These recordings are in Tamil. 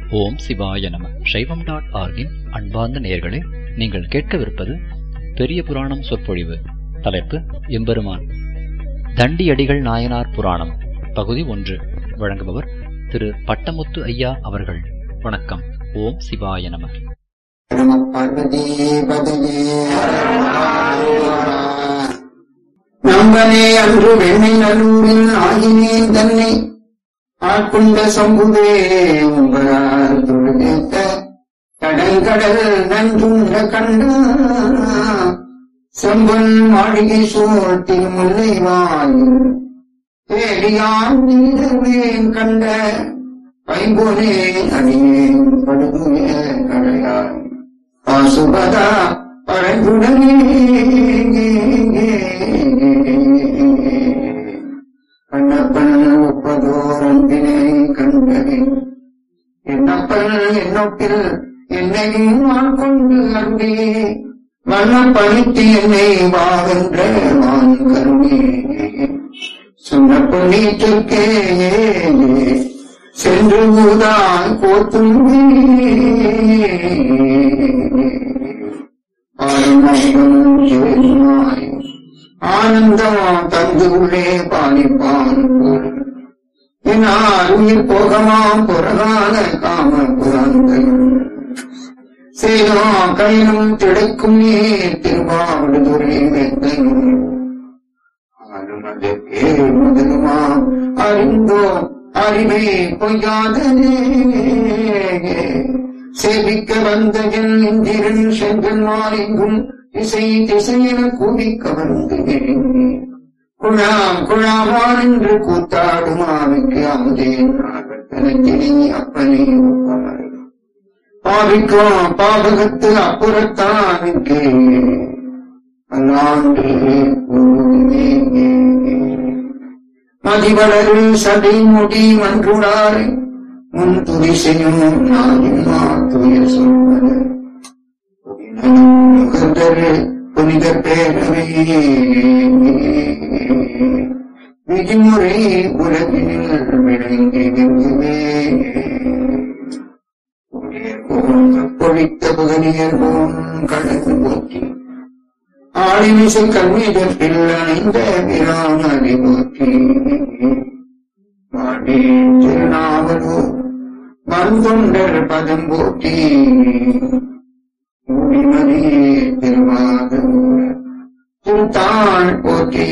ஓம் சிவாய நம சைவம் டாட் ஆர்கின் அன்பார்ந்த நேயர்களே நீங்கள் கேட்கவிருப்பது பெரிய புராணம் சொற்பொழிவு தலைப்பு எம்பெருமான் தண்டியடிகள் நாயனார் புராணம் பகுதி ஒன்று வழங்குபவர் திரு பட்டமுத்து ஐயா அவர்கள் வணக்கம் ஓம் சிவாய நம நம பார்வதி பதவே நம்பனே அன்று வெண்ணை நல்லூரில் ஆகினேன் தன்னை ஆட்கொண்ட சம்புவே உங்களால் தொழுதேத்த கடல் கடல் நன்றுண்ட கண்டு செம்பன் மாளிகை சூழ் திருமுல்லை வாயில் தேடியான் நீதவேன் கண்ட பைம்பொனே அணியேன் படுகுய கடையாய் பாசுபதா பரங்குடனே கண்ணப்பன் ஒப்பதோர் அன்பினை கண்டனே என்னப்பன் என்னொப்பில் என்னையும் ஆட்கொண்டு அன்பே வண்ண பணித்து என்னை வாவென்ற வான் கருணே சொன்ன பொன்னீட்டிற்கே சென்று மூதான் போத்தும் ஆனந்தம் தந்து உள்ளே பாலிப்பான் போல் என் உயிர் போகமாம் புறகால காம புறங்கள் சேதோ கையிலும் திடைக்கும் நீர் திருவாவடுதுறை வெத்தையும் முதலுமா அறிந்தோ அறிவை பொய்யாதனே சேவிக்க வந்த என் இந்திரன் செங்கன்மால் எங்கும் இசை திசையென கூவிக்க வந்து குழாம் குழாமான் என்று கூத்தாடுமாவுக்கு அமுதே நாகத்தனத்தினை அப்பனே ஒப்பமரை பாவிக்கும் பாவகத்து அப்புறத்தானுக்கு அல்லாண்டு மதிவளரு சடை முடி மன்றுடார் முன் துதி செய்யும் நாயுமா துய சொல்வது முகந்தரு புனித பேரவை விதிமுறை உலகினில் விளங்கி விங்குவே பொழித்த புகனியர் போம் கடந்து போற்றி ஆளிமிசை கல்விதற்பில் அணைந்த பிரானடி போற்றி மாடே திருநாவலூர் மருந்தொண்டர் பதம் போற்றி மூடிமதி திருவாதூர் திருத்தாள் போற்றி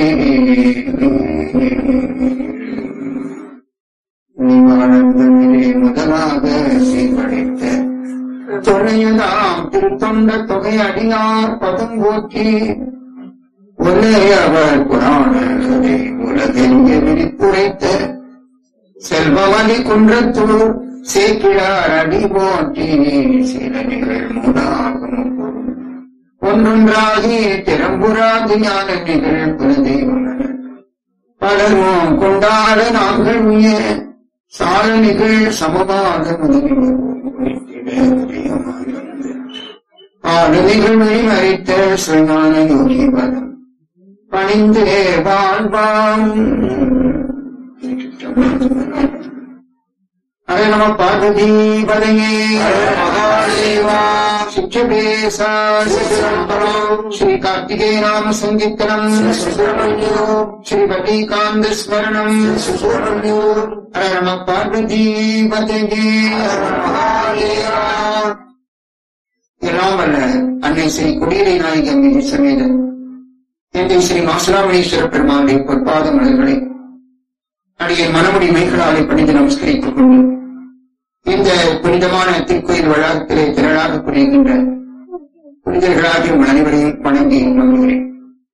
வாழ்ந்தனிலே முதலாக சீர்படைத்த துணையதாம் திருத்தொண்ட தொகை அடியார் பதம் போற்றி ஒரே அவர் புராணங்களை உலகெங்க விரிப்புரைத்த செல்வமணி குன்றத்தூர் சேக்கிழார் அடி போற்றி சில நிகழ் மூடாகும் ஒன்றொன்றாகி திறம்புராதி ஞான நிகழ் குலதெய்வம் பலரும் கொண்டாட நாங்கள் உய சால நிகழ் சமமாக ஆளுமைகள் மறித்த ஸ்ரீஞான யோகி பதம் பணிந்தே வாழ்வாம் ஹரே நம பார்வதி பதையே மகாதேவா சிச்சபேசா ஸ்ரீ கார்த்திகேய நாம சங்கீர்த்தனம் ஸ்ரீ வட்டிகாந்த ஸ்மரணம் ஹரே நம பார்வதி பதையே மகாதேவா எல்லாம் வல்ல அன்னை ஸ்ரீ குடியரை நாயகி அம்மை சமேத எந்தை ஸ்ரீ மாசுராமணீஸ்வர பெருமானுடைய பொற்பாத மலர்களை அடியை மனமுடி மைகளாலை பணிந்து நமஸ்கரித்துக் கொண்டு இந்த புனிதமான திருக்கோயில் வளாகத்திலே திரளாக புரிகின்ற புனிதர்களாகிய உங்கள் அனைவரையும் வணங்கி நம்புகிறேன்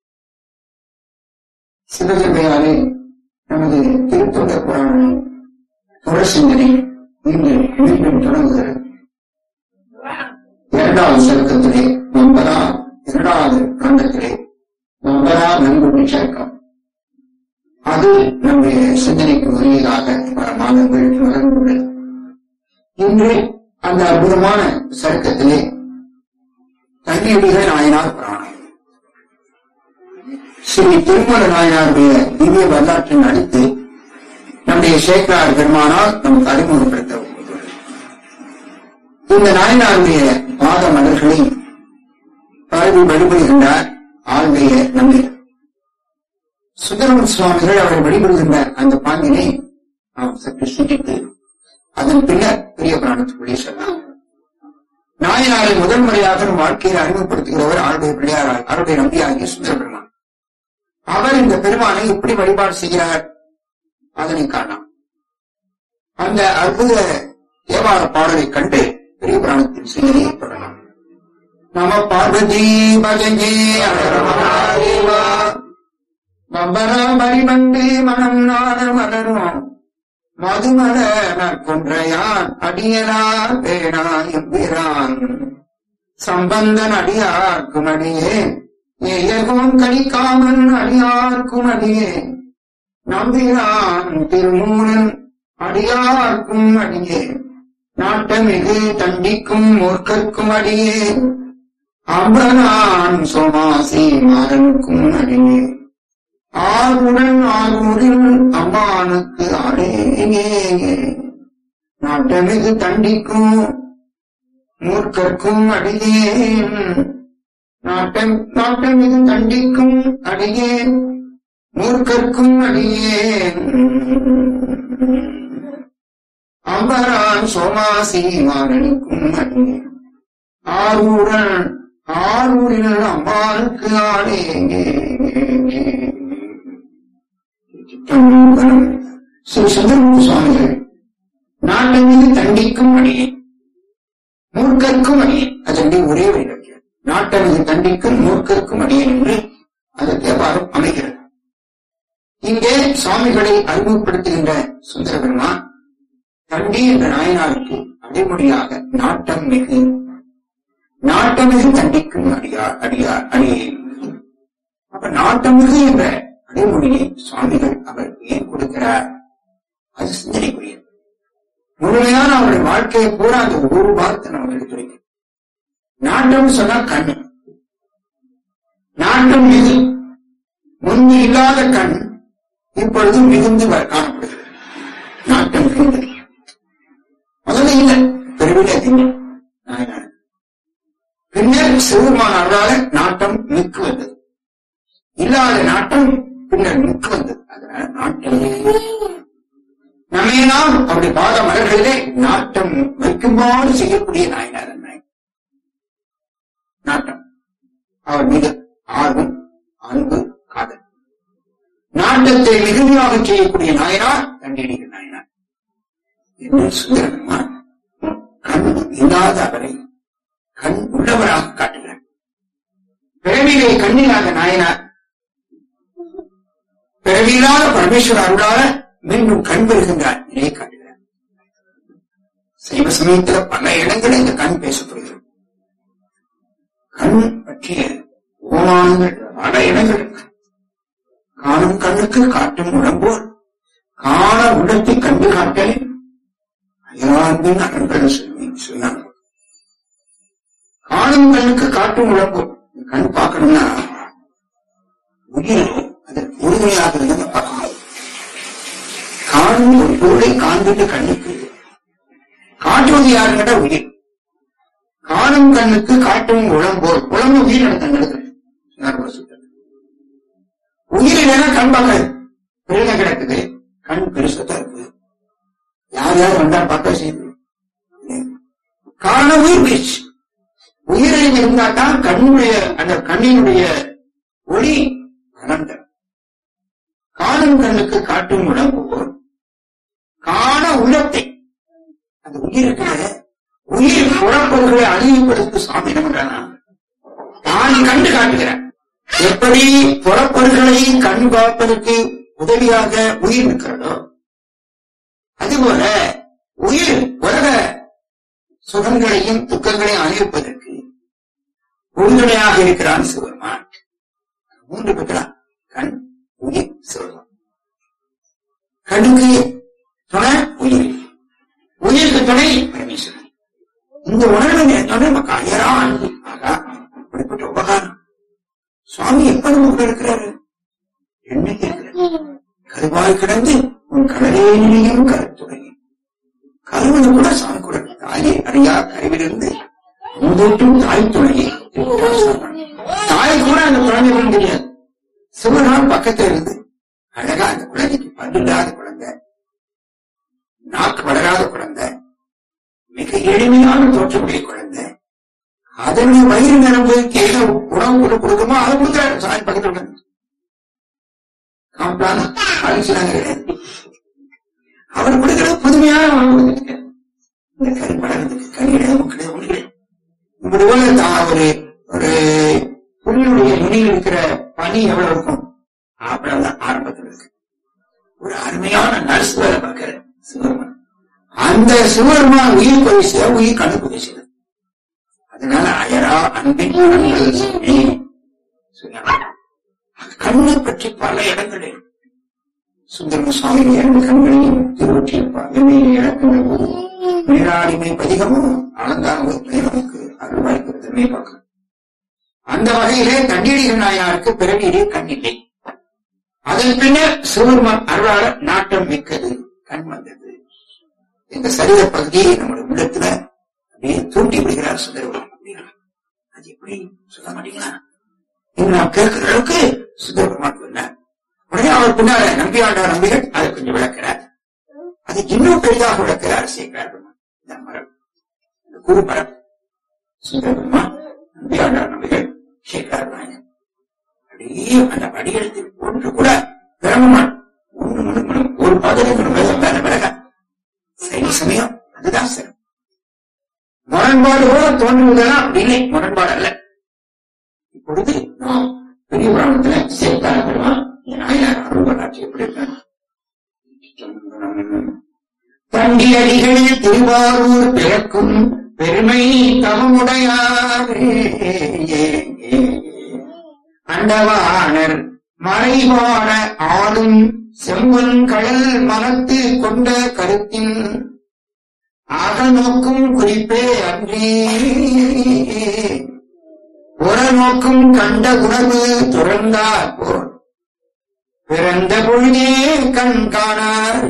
சிவஜன்மையாலே நமது திருத்தொண்ட புராண சிந்தனை இன்று மீண்டும் தொடங்குகிறது இரண்டாவது சருக்கத்திலே ஒன்பதாம் இரண்டாவது கண்டத்திலே ஒன்பதாம் நன்கொடை சருக்கம் அது நம்முடைய சிந்தனைக்கு உரியதாக பல மாதங்கள் வளர்ந்துள்ளது இன்று அந்த அற்புதமான சருக்கத்திலே தண்ணியடிகள் நாயனார் புராணம் ஸ்ரீ திருமல நாயனாருடைய திவ்ய வரலாற்றின் அடுத்து நம்முடைய சேக்கரார் பெருமானால் நமக்கு அறிமுகப்படுத்த விரும்புகிறேன். இந்த நாயனாருடைய பாத மலர்களை பரவி வழிபடுகின்றார் ஆளுடைய நம்பி சுந்தரம சுவாமிகள் அவரை வழிபடுகின்ற அந்த பாங்கினை நாம் சற்று சிந்தித்து அதன் பின்னர் பெரிய புராணத்துக்குள்ளே செல்லலாம் நாயனாரை முதல் முறையாக நம் வாழ்க்கையில் அறிமுகப்படுத்துகிறவர் ஆளுடைய பிள்ளையார் ஆளுடைய நம்பியாகிய சுந்தர பெருமான் அவர் இந்த பெருமானை எப்படி வழிபாடு செய்கிறார் அதனை காணலாம் அந்த அற்புத தேவார பாடலை கண்டு பெரிய புராணத்தின் செய்தியை பெறலாம் நம பார்வதி பஜங்கே அழகா பம்பராமரிமண்டே மனம் நாட மலரும் மதுமல நற்கொன்றையான் அடியனார் பேணா எம்பிரான் சம்பந்தன் அடியார்க்கும் அடியே ஏயகோன் கணிக்காமன் அடியார்க்கும் அடியே நம்பிரான் திருமூலன் அடியார்க்கும் அடியே நாட்டமிகு தண்டிக்கும் மூர்க்கர்க்கும் அடியே அம்பனான் சோமாசி மாறனுக்கும் அடியே ஆறுடன் ஆறுமுடில் அம்மானுக்கு அடேங்கே நாட்டமிகு தண்டிக்கும் மூர்க்கர்க்கும் அடியேன் நாட்டம் நாட்டமிகு தண்டிக்கும் அடியேன் மூர்க்கர்க்கும் அடியேன் அம்பரான் சோமாசி மாறனுக்கும் அடியேன் ஆரூரன் ஆரூரில் அம்மானுக்கு ஆடேங்கே ஸ்ரீ சுந்தரமூர்த்தி சுவாமிகள் நாட்டை மீது தண்டிக்கும் அணியே மூர்க்கர்க்கும் அணியே அதனுடைய ஒரே வைராக்கியம் நாட்டை மீது தண்டிக்கும் மூர்க்கர்க்கும் அணியே என்று அது தேவாரம் அமைகிறது இங்கே சுவாமிகளை அறிமுகப்படுத்துகின்ற சுந்தர பெருமான் தண்டி என்ற நாயனாருக்கு அடைமொழியாக நாட்டம் மிகு நாட்டமிகு தண்டிக்கும் அடியார் அடியார் அடியே அப்ப நாட்டமிகு என்ற அடைமொழியை சுவாமிகள் அவர் ஏன் கொடுக்கிறார் அது சிந்தனைக்குரியது முழுமையான அவருடைய வாழ்க்கையை பூரா அந்த ஒரு வார்த்தை நமக்கு எடுத்துரைக்கும் நாட்டம் சொன்னா கண் நாட்டம் மிகு முன்பு இல்லாத கண் இப்பொழுது மிகுந்து வ- காணப்படுகிறது நாட்டம் மிகுந்து முதல்ல இல்லை பெருவிலே திங்க நாயனார் பின்னர் சிவபெருமான் அருளால நாட்டம் மிக்கு வந்தது இல்லாத நாட்டம் பின்னர் மிக்கு வந்தது அதனால நாட்டம் நம்மையெல்லாம் அவருடைய பாத மலர்களிலே நாட்டம் வைக்குமாறு செய்யக்கூடிய நாயனார் நாயன் நாட்டம் அவர் மீது ஆர்வம் அன்பு காதல் நாட்டத்தை மிகுதியாக செய்யக்கூடிய நாயனார் தண்டியடிகள் நாயனார் என்று சுந்தரபெருமான் கண் இல்லாத அவரை கண் உள்ளவராக காட்டுகிறார் பிறவியை கண்ணில்லாத நாயனார் பிறவியில்லாத பரமேஸ்வர அருளால மீண்டும் கண் பெறுகின்றார் நிலையை காட்டுகிறார் சைவ சமயத்தில் பல இடங்களில் இந்த கண் பேசப்படுகிறது கண் பற்றிய ஓமானங்கள் பல இடங்கள் இருக்கு. காணும் கண்ணுக்கு காட்டும் உடம்போல் காண உள்ளத்தை கண்டு காட்டலே அயரான்பின் அகங்கள் சொல்லி சொன்னாங்க காணும் கண்ணுக்கு காட்டும் உடம்பு கண் பார்க்கணும்னா உயிர் அது முழுமையாக இருந்து பார்க்கணும் காணும் ஒரு பொருளை காண்பிட்டு கண்ணுக்கு காட்டுவது யாருங்கிட்ட உயிர் காணும் கண்ணுக்கு காட்டும் உடம்போல் உடம்பு உயிர் நடத்தங்களுக்கு உயிர் இல்லைன்னா கண் பார்க்காது பிறகு கிடக்குது கண் பெருசத்தா இருக்குது யார் யார் வந்தா பார்த்தா செய்யுது காண உயிர் பேச்சு உயிரில் இருந்தால்தான் கண்ணுடைய அந்த கண்ணினுடைய ஒளி வளர்ந்த காணும் கண்ணுக்கு காட்டும் உடம்பு போல் காண உள்ளத்தை அந்த உயிருக்கு உயிர் புறப்பொருள்களை அழிவுபடுத்த சாமி என்ன பண்றானா தான் கண்டு காட்டுகிறார் எப்படி புறப்பொருள்களை கண் பார்ப்பதற்கு உதவியாக உயிர் இருக்கிறதோ அதுபோல உயிர் உலக சுகங்களையும் துக்கங்களையும் அனுபவிப்பதற்கு உறுதுணையாக இருக்கிறான் சிவருமான் மூன்று பெற்றான் கண் உயிர் சிவருமான் கண்ணுக்கு துணை உயிர் உயிருக்கு துணை பரமேஸ்வரன் இந்த உணர்வு நேரத்தோட நமக்கு அயரா அன்பு ஆகா இப்படிப்பட்ட உபகாரம் சுவாமி எப்ப நம்ம கூட இருக்கிறாரு என்னைக்கு இருக்கிறாரு கருவாய் கிடந்து உன் கடலே நிலையும் கருத்துடையும் கருவனை கூட சாமி கூட தாயே அடை அப்படியா கருவிலிருந்து முந்தோட்டும் தாய் துணையை தாய் கூட அந்த குழந்தைகளும் தெரியாது சிவனாம் பக்கத்துல இருந்து அழகா அந்த குழந்தைக்கு பல்லில்லாத குழந்தை நாக்கு வளராத குழந்தை மிக எளிமையான தோற்றமுடைய குழந்தை அதனுடைய வயிறு நிரம்புக்கு ஏதோ உணவு கூட கொடுக்குமோ அதை கொடுக்குறாரு சாய் பக்கத்துல உட்கார்ந்து. காம்ப்ளான் அரிசிலாம் கிடையாது அவர் கொடுக்கிறது புதுமையான உணவு கொடுத்துருக்காரு. இந்த கறி பழகிறதுக்கு கறி கிடையாது முக்கு கிடையாது ஒண்ணு கிடையாது இப்படி போல தான் ஒரு ஒரு புல்லுடைய நுனியில் இருக்கிற பனி எவ்வளவு இருக்கும் அவ்வளவுதான் ஆரம்பத்தில் இருக்கு ஒரு அருமையான நர்ஸ் வேலை பார்க்கிற சிவருமான் அந்த சிவருமான் உயிர் கொதிச உயிர் கண்ணு கொதிச்சது அதனால அயரா அன்பின் கண்கள் சுமி. சொன்னார். அந்த கண்ணை பற்றி பல இடங்களில் சுந்தர சுவாமி இரண்டு கண்களையும் திருவற்றியிருப்பார் இலக்கணமும் நீராடிமை பதிகமும் அலங்காரத்தை நமக்கு அருள்வாய்க்கிறதுமே பார்க்கணும் அந்த வகையிலே தண்ணீடிகள் நாயனாருக்கு பிறவியிலே கண் இல்லை அதன் பின்னர் சிவருமான் அருளாளர் நாட்டம் மிக்கது கண் வந்தது இந்த சரித பகுதியை நம்முடைய உள்ளத்துல அப்படியே தூண்டி விடுகிறார் சுந்தரவன் அப்படின்னா அது எப்படி சொல்ல மாட்டீங்களா என்று நாம் கேட்கிற அளவுக்கு சுந்தரபெருமான் சொன்னார் உடனே அவர் பின்னால நம்பியாண்டார் நம்பிகள் அதை கொஞ்சம் விளக்கிறார் அது இன்னும் பெரிதாக விளக்கிறார் சேகரார் பெருமான் இந்த மரம் இந்த குரு மரம் சுந்தரபெருமான் நம்பியாண்டார் நம்பிகள் சேகரார் நாயகன் அப்படியே அந்த படியெடுத்தில் ஒன்று கூட பிரமமான் ஒன்று மணி மணி ஒரு பதினைந்து வேதம் வேற விலக சரி சமயம் அதுதான் சிறப்பு முரண்பாடு போல தோன்றுவதெல்லாம் அப்படி இல்லை முரண்பாடு அல்ல இப்பொழுது நாம் பெரிய புராணத்துல சேர்த்தார பெருமான் நாயனார் அருள்வராட்சி எப்படி இருக்காங்க தண்டியடிகள் திருவாரூர் பிறக்கும் பெருமை தவமுடையாரே அண்டவாணர் மறைவான ஆளும் செம்பன் கடல் மனத்து கொண்ட கருத்தின் அகநோக்கும் குறிப்பே அன்றே புறநோக்கும் கண்ட உணர்வு துறந்தார் போல் பிறந்த பொழுதே கண் காணார்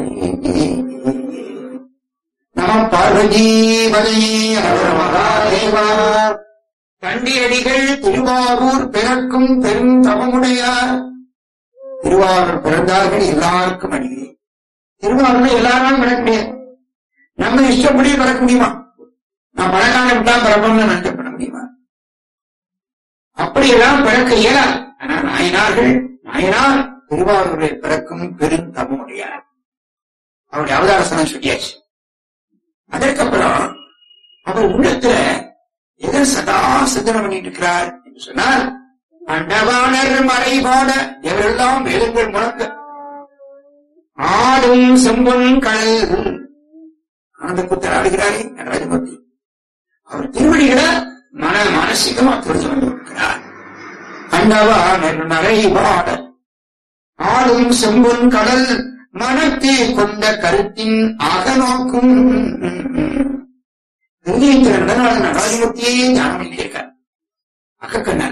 நம பார்வஜீவனே ஹர மகாதேவா கண்டியடிகள் திருவாரூர் பிறக்கும் பெரும் தவமுடையார் திருவாரூர் பிறந்தார்கள் எல்லாருக்கும் அடியே திருவாரூர் எல்லாரும் பிறக்க முடியாது நம்ம இஷ்டப்படி பிறக்க முடியுமா நான் பணக்காரன் தான் பிறப்போம்னு நினைக்கப்பட முடியுமா அப்படியெல்லாம் பிறக்க இயலாது ஆனா நாயனார்கள் நாயனார் திருவாரூரில் பிறக்கும் பெரும் தவமுடையார் அவருடைய அவதாரசனம் சொல்லியாச்சு அதற்கப்புறம் அவர் உள்ளத்துல எதை சதா சிந்தனை பண்ணிட்டு இருக்கிறார் என்று சொன்னால் அண்டவாணர் மறைபாட எவரெல்லாம் வேதங்கள் முழக்க ஆடும் செம்பொன் கடல் ஆனந்த புத்தர் ஆடுகிறாரே நடராஜமூர்த்தி அவர் திருவடிகளை மன மானசிகமா தெரிஞ்சு கொண்டிருக்கிறார் அண்டவாணர் மறைபாட ஆடும் செம்பொன் கடல் மனத்தை கொண்ட கருத்தின் அகநோக்கும் ஹிருதயத்தில் நடனால நடராஜமூர்த்தியே ஞானம் பண்ணியிருக்கார் அக்கக்கண்ணார்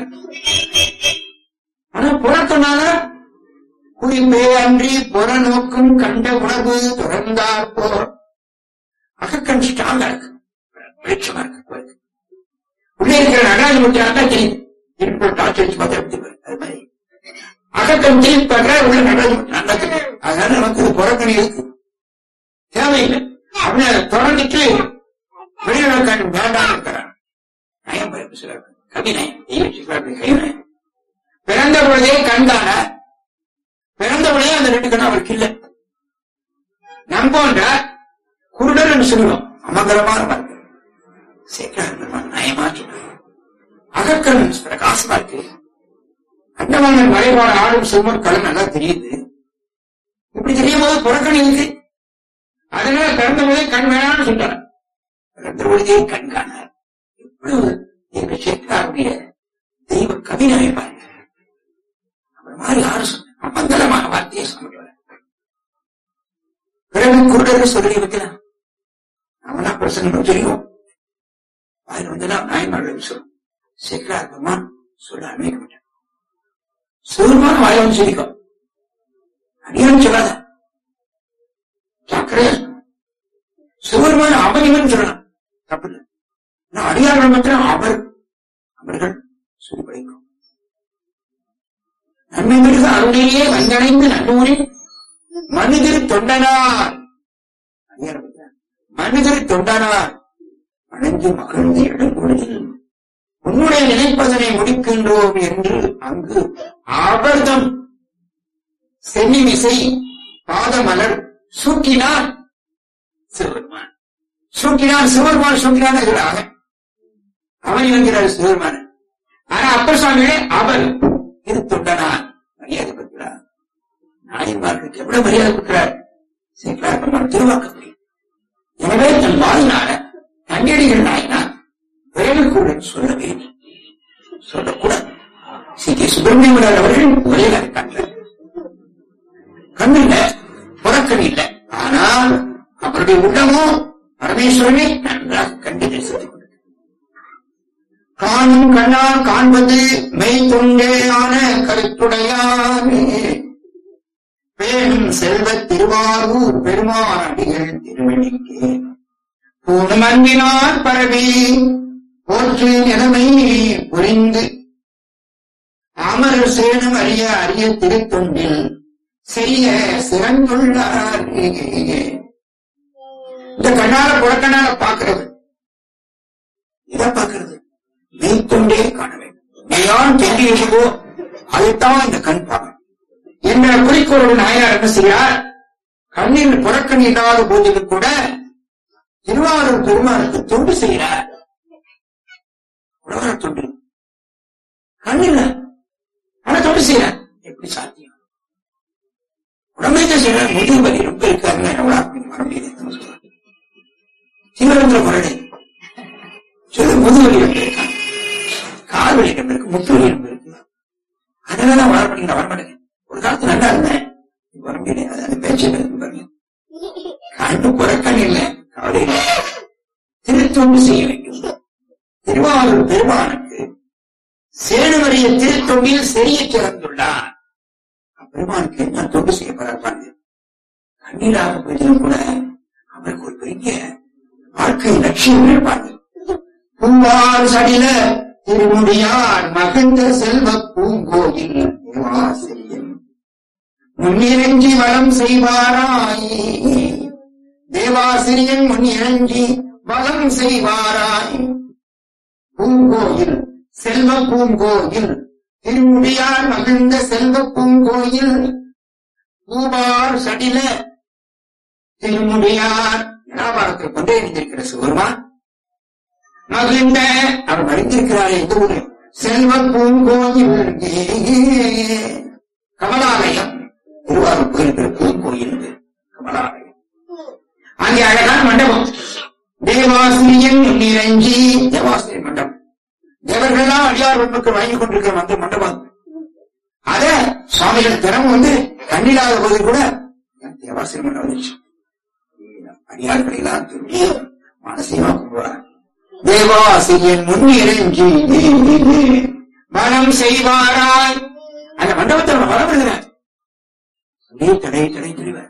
ஆனா புறக்கண்ணால குறிப்பே அன்றி புறநோக்கும் கண்ட உணவு தொடர்ந்தார் போர் அகக்கண் ஸ்ட்ராங்கா இருக்கு வெளிச்சமா இருக்கு பாருங்க. உள்ளே இருக்கிற நடராஜமூர்த்தி தான் தெரியுது திருப்பி டார்ச் வச்சு பார்த்தா எப்படி பாரு. அது மாதிரி அகக்கண் திருப்பி பார்க்கிற உள்ள நடராஜமூர்த்தி நல்லா தெரியும் அதனால நமக்கு இது புறக்கணி இருக்கு தேவையில்லை அவனை தொடர்ந்துட்டு வெளியில கண் வேண்டாம் இருக்கிறான் நயம் பயப்பு சிலர் கவி நயம் தெய்வ சிலர் கை நயம் பிறந்த பொழுதே கண்காண பிறந்த பொழுதே அந்த ரெண்டு கண்ணு அவருக்கு இல்லை நம்போன்ற குருடர் சொல்லுவோம் அமங்கலமான வாழ்க்கை சேகரம் நயமா சொல்லுவோம் அகக்கண் பிரகாசமா இருக்கு அண்டவாளன் மறைவான ஆடும் சுமர் களம் நல்லா தெரியுது இப்படி தெரியும் போது புறக்கணி இருக்கு அதனால பிறந்த போதே கண் வேணாம்னு சொல்றாரு பிறந்த பொழுதே கண் காணார் எவ்வளவு எங்க சேக்காருடைய தெய்வ கவிஞரை பாருங்க அவர் மாதிரி யாரும் சொன்ன மங்களமான வார்த்தையை சொல்லுவார் பிறகு குருடர் சொல்லி வைக்கலாம் அவனா பிரசன்னம் தெரியும் அதில் வந்து நாயன்மார்கள் சொல்லும் சேக்கரா பெருமான் சொல்ல அனுமதிக்க மாட்டேன் சிவருமான வாயை வந்து சொல்லிக்கும் அடியான்னு சொல்லாத ஜாக்கிரதையா இருக்கணும். சிவருமான அவனிவன் சொல்லலாம் தப்பு இல்லை அடியார்கள் மட்டும் அவர் அவர்கள் சுடிபடைக்கும் நன்மை மிருக அருளிலே வந்தடைந்து நன்னூரில் மனிதர் தொண்டனார் அடியார் பண்றார். மனிதர் தொண்டனார் அடைந்து மகிழ்ந்து இடம்பொழுதில் உன்னுடைய நினைப்பதனை முடிக்கின்றோம் என்று அங்கு அவர்தம் சென்னிமிசை பாதமலர் சூக்கினார் சிவபெருமான் சூக்கினார் சிவபெருமான் சூக்கினார் எதிராக அவன் என்கிறார் சிவபெருமான் ஆனா அப்பர் சுவாமிகளே அவர் இது தொண்டனார் மரியாதை கொடுக்கிறார் நாயன்மார்களுக்கு எவ்வளவு மரியாதை கொடுக்கிறார் சேர்க்கிறார் பெருமாள் திருவாக்க முடியும் எனவே தன் வாழ்நாள தண்ணடிகள் நாயினார் வேலுக்குடன் சொல்ல வேண்டும் சொல்லக்கூடாது சி கே சுப்பிரமணியன் அவர்கள் ஒரே இருக்காங்க கண் இல்ல புறக்கண் இல்ல ஆனால் அவருடைய உள்ளமோ பரமேஸ்வரனை நன்றாக கண்டு நேசித்துக் கொண்டது. காணும் கண்ணால் காண்பது மெய் தொண்டேயான கருத்துடையானே பேணும் செல்வ திருவாரூர் பெருமான் அடிகள் திருவடிக்கே பூணும் அன்பினார் பரவி போற்று நிலைமை புரிந்து அமர் சேனும் அறிய அரிய திருத்தொண்டில் செய்ய சிறந்துள்ளார் இந்த கண்ணால புறக்கண்ணால பாக்குறது இதை பாக்குறது மெய்த்தொண்டே காண வேண்டும் மெய்யான் தெரிய இருக்கோ அதைத்தான் இந்த கண் பார்க்கணும் என்ற குறிக்கோள் நாயனார் என்ன செய்யார் கண்ணில் புறக்கண் இல்லாத போதிலும் கூட திருவாரூர் பெருமானுக்கு தொண்டு செய்கிறார் உலக தொண்டு கண்ணில் ஆனா தொண்டு செய்கிறார் எப்படி சாத்தியம் உடம்பைத்த செய்கிறார் முதுகு வலி ரொம்ப இருக்காருன்னு எவ்வளவு அப்படின்னு வர முடியாது சிவரந்திர முரடை சில முதுவலி ரொம்ப இருக்காங்க கால் வலி ரொம்ப இருக்கு முட்டு வலி ரொம்ப இருக்கு அதனால வர பண்ணி வர மாட்டேங்க ஒரு காலத்து நல்லா இருந்தேன் இப்ப வர முடியல அது அந்த பேச்சு இருக்கு பாருங்க கண்டு புறக்கண் இல்லை கவலை இல்லை திருத்தொண்டு செய்ய வேண்டும் திருவாரூர் பெருமானுக்கு சேனுவரிய திருத்தொண்டில் செறிய சிறந்துள்ளார் பெருமானுக்கு என்ன தொண்டு செய்ய போறாரு கண்ணீராக போயிலும் கூட அவருக்கு ஒரு பெரிய வாழ்க்கை லட்சியம் இருப்பாங்க பூவார் சடில திருமுடியார் மகிழ்ந்த செல்வ பூங்கோயில் தேவாசிரியன் முன்னிறங்கி வளம் செய்வாராய் தேவாசிரியன் முன்னிறங்கி வளம் செய்வாராய் பூங்கோயில் செல்வ பூங்கோயில் திருமுடியார் மகிழ்ந்த செல்வ பூங்கோயில் பூபார் சடில திருமுடியார் வியாபாரத்தில் கொண்டே இருந்திருக்கிற சிவருமான் மகிழ்ந்த அவர் மறைந்திருக்கிறார் எந்த ஊரு செல்வ பூங்கோயில் கமலாலயம் திருவாரூர் கோயில் பூங்கோயில் இது. கமலாலயம் அங்கே அழகான மண்டபம் தேவாசிரியன் நிறைஞ்சி தேவாசிரியர் மண்டபம் தேவர்கள்லாம் அடியார் பெண்ணுக்கு வாங்கி கொண்டிருக்கிற அந்த மண்டபம் அத சுவாமிகள் தினமும் வந்து கண்ணில்லாத போது கூட என் தேவாசிரியர் மண்டபம் வந்துச்சு அடியார்களை எல்லாம் திரும்பி மனசையா கும்பிடுவார் தேவாசிரியன் முன்னிறங்கி மனம் செய்வாராய் அந்த மண்டபத்தை நம்ம வரவிடுகிறார் அப்படியே தடை தடை தெரிவார்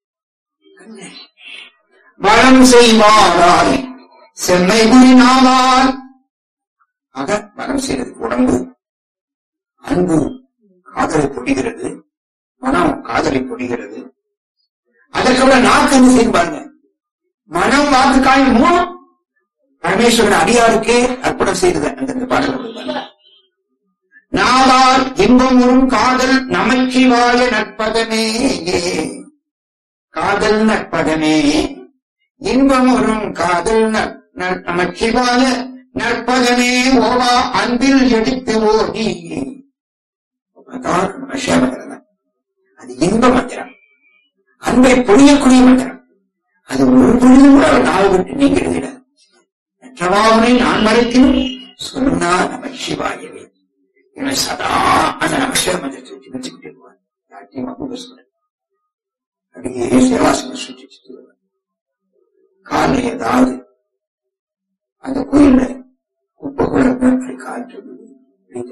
வளம் செய்வாராய் செம்மை குறிநாவார் ஆக வளம் செய்யறதுக்கு உடம்பு அன்பு காதலை பொடிகிறது மனம் காதலை பொடிகிறது அதற்கு விட நாக்கு என்ன செய்யும் பாருங்க மனம் வாக்கு காய் மூணு பரமேஸ்வரன் அடியாருக்கே அர்ப்பணம் செய்தது அந்த பாடல் நாவால் இன்பம் உறும் காதல் நமச்சிவாய நட்பதமே காதல் நட்பதமே இன்பம் உறும் காதல் ந- ந- நமச்சிவாய நற்பதமே ஓவா அன்பில் எடுத்து ஓடி அதான் நம்ம சேவகர்கள். அது இன்ப மந்திரம் அன்பை பொழியக்கூடிய மந்திரம் அது ஒரு பொழுதும் கூட அவர் நாள் விட்டு நீங்கிறது இல்லை. நற்றவாவுனை நான் மறைத்தினும் சொன்னா நம சிவாயவே இவன் சதா அந்த நமசிவ மந்திரத்தை வச்சு வச்சுக்கிட்டே போவார் யார்ட்டையும் அப்படி பேசுவார் அப்படியே சேவாசனம் சுற்றி வருவார் காலை ஏதாவது அந்த கோயில்ல குப்பை குழந்தை காற்று வீடு.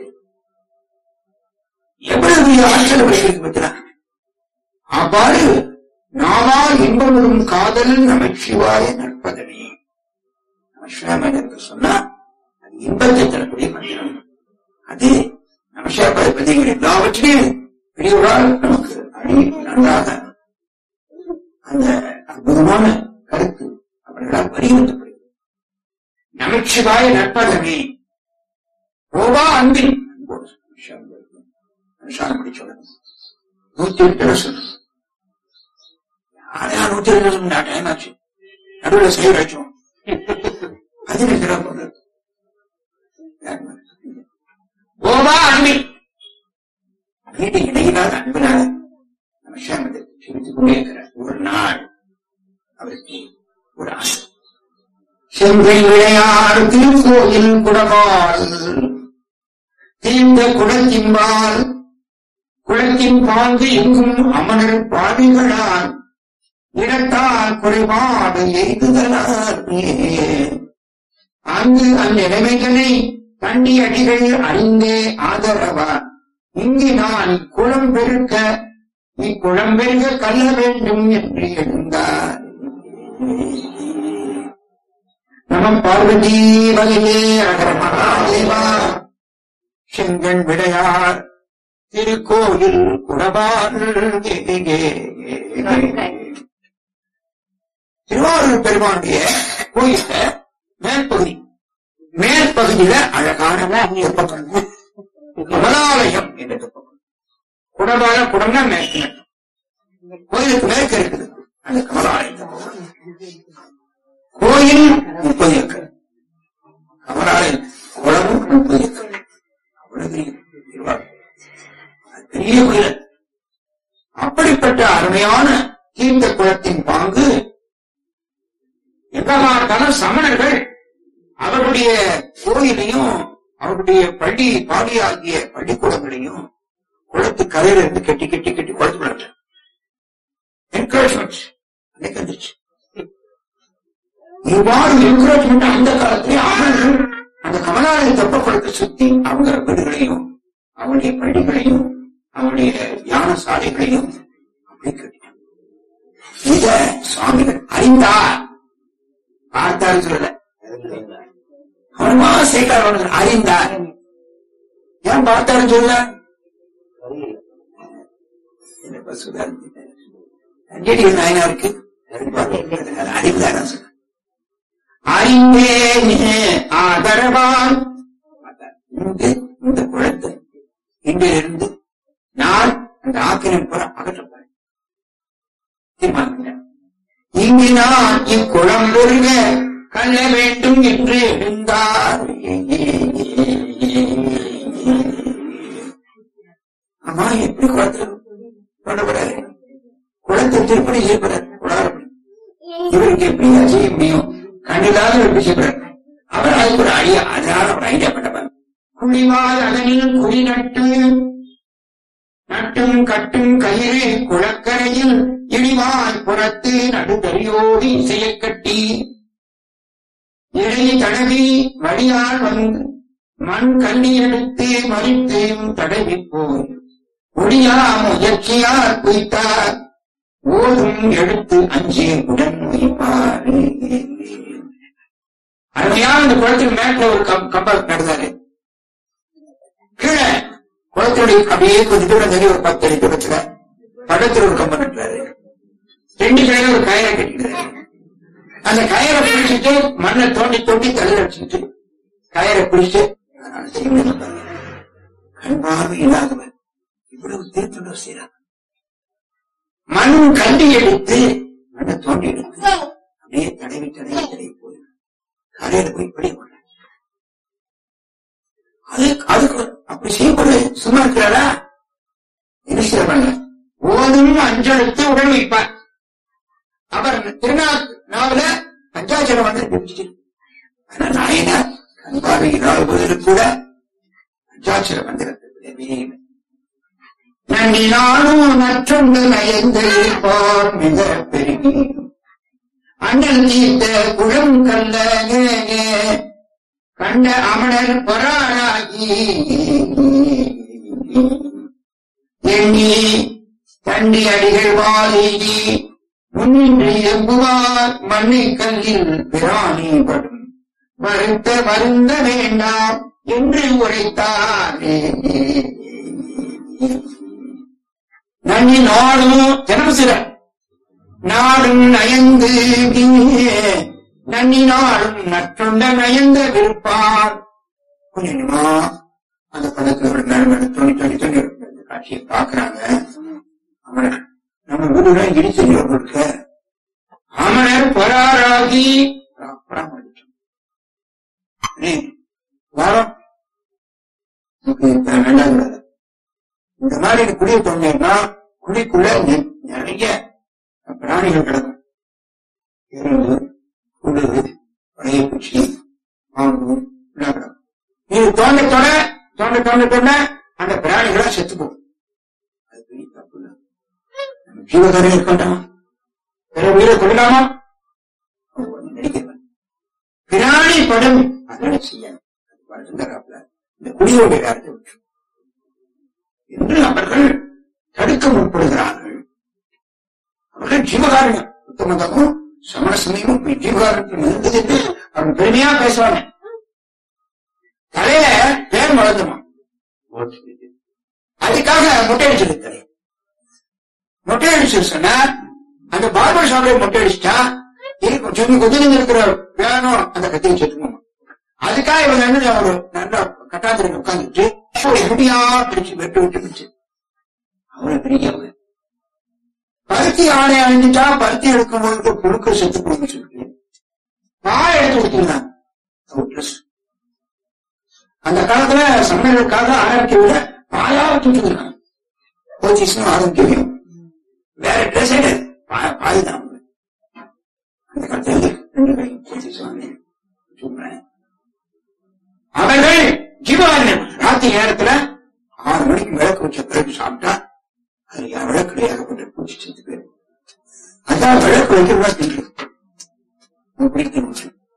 எவ்வளவு பெரிய ஆற்றல் விளைவிக்கு பத்திரா அவ்வாறு நாவால் இன்பமுறும் காதல் நமச்சிவாய நட்பதனே அஸ்வமேதத்தை சொன்னா அது இன்பத்தை தரக்கூடிய மந்திரம் அது நமசாபதிகள் எல்லாவற்றிலையும் பெரியவரால் நமக்கு அடி நன்றாக அந்த அற்புதமான கருத்து அவர்களால் வலியுறுத்தப்படுகிறது நமச்சிவாய நற்பதமே ஓவா அன்பின் அன்போடு அனுசாரப்படி சொல்லணும் நூத்தி எட்டு வருஷம் யாரையா நூத்தி எட்டு வருஷம் டைம் ஆச்சு நடுவில் செய்ய வச்சோம் அது சிறப்பு ஓவா அன்பின் வீட்டு இடையிலாத அன்பினால நம்ம சேமத்தை சிரித்துக் கொண்டே இருக்கிறார் ஒரு நாள் அவருக்கு ஒரு ஆசை செங்கை விளையாடு திருக்கோயில் குடமால் தீர்ந்த குடத்தின்பால் குளத்தின் பாங்கு எங்கும் அமனர் பாவிகளால் இடத்தால் குறைபாடு எய்துதலார் அங்கு அந்நிலைமைகளை தண்டி அடிகள் அறிந்தே ஆதரவா இங்கு நான் குளம் பெருக்க இக்குளம் பெருக கல்ல வேண்டும் என்று எழுந்தார் நம பார்வதி வகையே அகர மகாதேவா செங்கண் விடையார் திருக்கோயில் குடபார் திருவாரூர் பெருமானுடைய கோயில மேற்பகுதி மேற்பகுதியில அழகான தெப்பம். கமலாலயம் என்று தெப்பம். குடபால குடம்னா மேற்கு நட்டம். கோயிலுக்கு மேற்கு இருக்குது அந்த கமலாலயம் தெப்பம். கோயில் முப்பது ஏக்கர் கமலாலயம் குளமும் முப்பது ஏக்கர் அவ்வளவு பெரிய திருவாரூர். அது பெரிய கோயில் அப்படிப்பட்ட அருமையான தீர்த்த குளத்தின் பாங்கு எங்க பார்த்தாலும் சமணர்கள் அவருடைய கோயிலையும் அவருடைய பள்ளி பாடி ஆகிய பள்ளிக்கூடங்களையும் குளத்து கரையில இருந்து கட்டி கட்டி கட்டி குளத்து என்கரேஜ்மெண்ட் அன்னைக்கு வந்துச்சு இவ்வாறு என்கரேஜ்மெண்ட் அந்த காலத்திலே ஆண்கள் அந்த கமலாலய தெப்ப குளத்தை சுத்தி அவங்க வீடுகளையும் அவருடைய பள்ளிகளையும் அவருடைய யான சாலைகளையும் அப்படி கட்டினாங்க இத சுவாமிகள் அறிந்தார் பார்த்தாரு சொல்லல அவனுமா சேகர் அறிந்தார் ஏன் பார்த்தாரு சொல்ல என்ன சுதாரி அஞ்சடி நாயனாருக்கு அறிந்தாரா சொல்ல அறிந்தே ஆதரவான் இங்கு இந்த குழந்தை இன்றிலிருந்து நான் அந்த ஆக்கிரம் புற அகற்றப்பேன் தீர்மானிக்கிறேன் இங்கு நான் இக்குளம் பெருக கல்ல வேண்டும் என்று எழுந்தார் அம்மா எப்படி குளத்தில் கொண்டு போறாரு குளத்தை திருப்பணி செய்யப்படுறார் குளாரப்படி இவருக்கு எப்படி அதை செய்ய முடியும் கண்டில்லாத எப்படி செய்யப்படுறார் அவர் அதுக்கு ஒரு ஐடியா அதனால ஒரு ஐடியா பண்ணவர் குழிவாய் அதனில் குழி நட்டு நட்டும் கட்டும் கயிறு குளக்கரையில் இடிவாய் புறத்து நடுதறியோடி இசையக் கட்டி இடை தடவி வழியால் வந்து மண் கண்ணி எடுத்து மறித்தையும் தடவி போய் ஒடியா முயற்சியார் குய்த்தார் ஓதும் எடுத்து அஞ்சே உடன் வைப்பார் அருமையா அந்த குளத்துக்கு மேற்க ஒரு கம் கம்பல் நடந்தாரு கீழே குளத்துடைய அப்படியே கொஞ்சம் தூரம் தள்ளி ஒரு பத்து அடி தூரத்துல பக்கத்துல ஒரு கம்பம் நட்டுறாரு ரெண்டு கையில ஒரு கயிறை கட்டிக்கிறாரு அந்த கயிறை பிடிச்சிட்டு மண்ணை தோண்டி தோண்டி தலையில வச்சுக்கிட்டு கயிறை பிடிச்சு கண்பார்வை இல்லாதவன் இவ்வளவு திருத்தொண்டர் செய்யறாங்க மண் கண்டி எடுத்து மண்ணை தோண்டி எடுத்து அப்படியே தடவி தடவி தடவி போய் கரையில போய் பிடி கொள்ள அது அதுக்கு அப்படி செய்யக்கூடாது சும்மா இருக்கிறாரா என்ன செய்யறாங்க ஓதும் அஞ்செழுத்து உடன் வைப்பார் அவர் திருநாவுல பஞ்சாச்சரம் வந்து பிடிச்சிட்டு ஆனா நாயனார் கண்பார்வை இல்லாதவர்களுக்கு கூட பஞ்சாட்சர மந்திரத்தை நன்றி நானும் நற்றொண்டு நயந்து இருப்போர் மிக பெருகி அண்ணல் தீர்த்த குளம் கல்ல கண்ட அமணர் பொறாராகி எண்ணி தண்டி அடிகள் வாழி முன்னின்று எம்புவார் மண்ணை கல்லில் பிராணி படும் வருத்த வருந்த வேண்டாம் என்று உரைத்தாரே நன்னி நாடும் ஜனமசிர நாடும் நயந்து நன்னி நாடும் நற்றுண்ட நயந்த விருப்பார் கொஞ்சமா அந்த படத்துல ஒரு நடன துணி துணி துணி அந்த காட்சியை பாக்குறாங்க அவனை நம்ம ஊருல இடிச்சு இருக்க அமனர் பராராகி அப்புறம் அடிச்சோம். ஏய், வாரம் நமக்கு இப்ப வேண்டாம் கூடாது. இந்த மாதிரி குடியை தோண்டினா குழிக்குள்ள நெ- நிறைய பிராணிகள் கிடக்கும் எறும்பு உழுது பழைய பூச்சி பாம்பு எல்லாம் கிடக்கும் இது தோண்ட தோண்ட தோண்ட தோண்ட தோண்ட அந்த பிராணிகளா செத்து போகும் அது பெரிய தப்பு இல்லை. நம்ம ஜீவகாரம் இருக்கட்டும் பிற உயிரை கொள்ளலாமா நினைக்கிறேன் பிராணி படம் அதனை செய்யணும் அது வருகின்றாப்ல இந்த குடியோடைய காலத்தை விட்டு என்று அவர்கள் தடுக்க முற்படுகிறார்கள் அவர்கள் ஜீவகாரணம் புத்தமதமும் சமண சமயமும் ஜீவகாரணத்தில் இருந்தது என்று அவன் பெருமையா பேசுவாங்க தலையில பேர் வளர்ந்துமா அதுக்காக மொட்டை அடிச்சிருக்கிறேன் மொட்டை அடிச்சு சொன்னா அந்த பார்பர் ஷாப்ல மொட்டை அடிச்சுட்டா இருக்கும் சும்மா குதிரைங்க இருக்கிற வேணும் அந்த கத்தியை செத்துக்கணும் அதுக்காக இவங்க என்ன ஒரு நல்லா கட்டாந்திரங்க உட்காந்துட்டு எப்படியா பிடிச்சு வெட்டு விட்டு பிடிச்சு அவரை பிடிக்கவங்க பருத்தி ஆடை அணிஞ்சிட்டா பருத்தி எடுக்கும்போது புழுக்கள் செத்து போகுதுன்னு சொல்லிட்டு பாய் எடுத்து கொடுத்துருந்தாங்க அவர் dress. அந்த காலத்துல சமையலுக்காக ஆரோக்கிய விட பாயா தூக்கிருக்காங்க போச்சுன்னா ஆரோக்கியம் வேற ட்ரெஸ் கிடையாது பா- பாய் தான் அவங்க. அந்த காலத்துல ரெண்டு கையும் போச்சு சுவாமி சொல்றேன் அவர்கள் ஜீவாரண்யம் ராத்திரி நேரத்துல ஆறு மணிக்கு விளக்கு வச்ச பிறகு சாப்பிட்டா அது என் விளக்குல ஏகப்பட்ட பூச்சி செத்து போயிடும் அதான் விளக்கு வைக்கிறதா தின்றது பிடிக்கணும்